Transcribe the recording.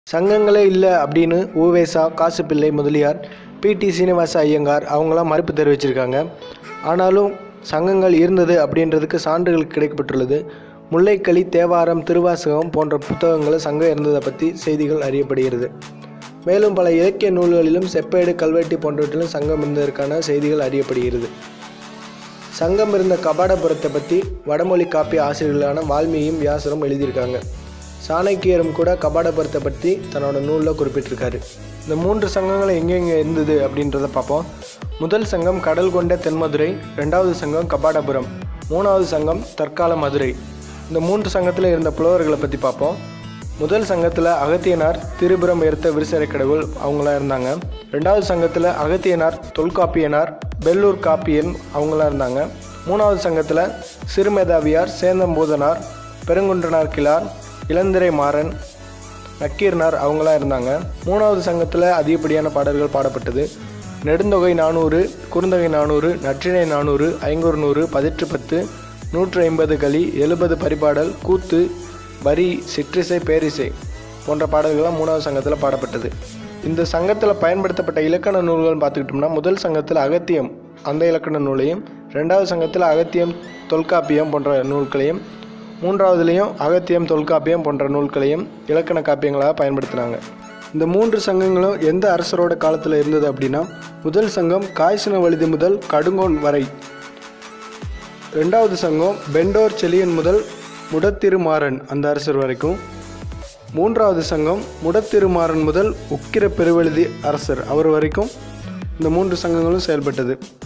சங்கங்களே இல்லை அப்படின்னு ஊவேசா காசுப்பிள்ளை முதலியார் பிடி சீனிவாச ஐயங்கார் அவங்களாம் மறுப்பு தெரிவிச்சிருக்காங்க ஆனாலும் சங்கங்கள் இருந்தது அப்படின்றதுக்கு சான்றுகள் கிடைக்கப்பட்டுள்ளது முல்லைக்களி தேவாரம் திருவாசகம் போன்ற புத்தகங்கள் சங்கம் இருந்ததை பற்றி செய்திகள் அறியப்படுகிறது மேலும் பல இலக்கிய நூல்களிலும் செப்பேடு கல்வெட்டு போன்றவற்றிலும் சங்கம் இருந்ததற்கான செய்திகள் அறியப்படுகிறது சங்கம் இருந்த கபாடபுரத்தை பற்றி வடமொழி காப்பிய ஆசிரியர்களான வால்மீகியும் வியாசரும் எழுதியிருக்காங்க சாணக்கியரும் கூட கபாடபுரத்தை பற்றி தன்னோட நூலில் குறிப்பிட்டிருக்காரு இந்த மூன்று சங்கங்கள் எங்கெங்கே இருந்தது அப்படின்றத பார்ப்போம் முதல் சங்கம் கடல் கொண்ட தென்மதுரை ரெண்டாவது சங்கம் கபாடபுரம் மூணாவது சங்கம் தற்கால மதுரை இந்த மூன்று சங்கத்தில் இருந்த புலவர்களை பற்றி பார்ப்போம் முதல் சங்கத்தில் அகத்தியனார் திருபுரம் எடுத்த விரிசரை கடவுள் அவங்களாம் இருந்தாங்க ரெண்டாவது சங்கத்தில் அகத்தியனார் தொல்காப்பியனார் பெல்லூர் காப்பியன் அவங்களாம் இருந்தாங்க மூணாவது சங்கத்தில் சிறுமேதாவியார் சேந்தம்பூதனார் பெருங்குன்றனார் கிளார் இளந்திரை மாறன் நக்கீரனார் அவங்களாம் இருந்தாங்க மூணாவது சங்கத்தில் அதிகப்படியான பாடல்கள் பாடப்பட்டது நெடுந்தொகை நானூறு குறுந்தொகை நானூறு நற்றிணை நானூறு ஐங்குறு நூறு பதிற்று பத்து நூற்று ஐம்பது களி எழுபது பரிபாடல் கூத்து வரி சிற்றிசை பேரிசை போன்ற பாடல்கள்லாம் மூணாவது சங்கத்தில் பாடப்பட்டது இந்த சங்கத்தில் பயன்படுத்தப்பட்ட இலக்கண நூல்கள்னு பார்த்துக்கிட்டோம்னா முதல் சங்கத்தில் அகத்தியம் அந்த இலக்கண நூலையும் ரெண்டாவது சங்கத்தில் அகத்தியம் தொல்காப்பியம் போன்ற நூல்களையும் மூன்றாவதுலேயும் அகத்தியம் தொல்காப்பியம் போன்ற நூல்களையும் இலக்கண காப்பியங்களாக பயன்படுத்தினாங்க இந்த மூன்று சங்கங்களும் எந்த அரசரோட காலத்தில் இருந்தது அப்படின்னா முதல் சங்கம் காய்ச்சின வழுதி முதல் கடுங்கோன் வரை ரெண்டாவது சங்கம் பெண்டோர் செலியன் முதல் முடத்திருமாறன் அந்த அரசர் வரைக்கும் மூன்றாவது சங்கம் முடத்திருமாறன் முதல் உக்கிர பெருவெழுதி அரசர் அவர் வரைக்கும் இந்த மூன்று சங்கங்களும் செயல்பட்டது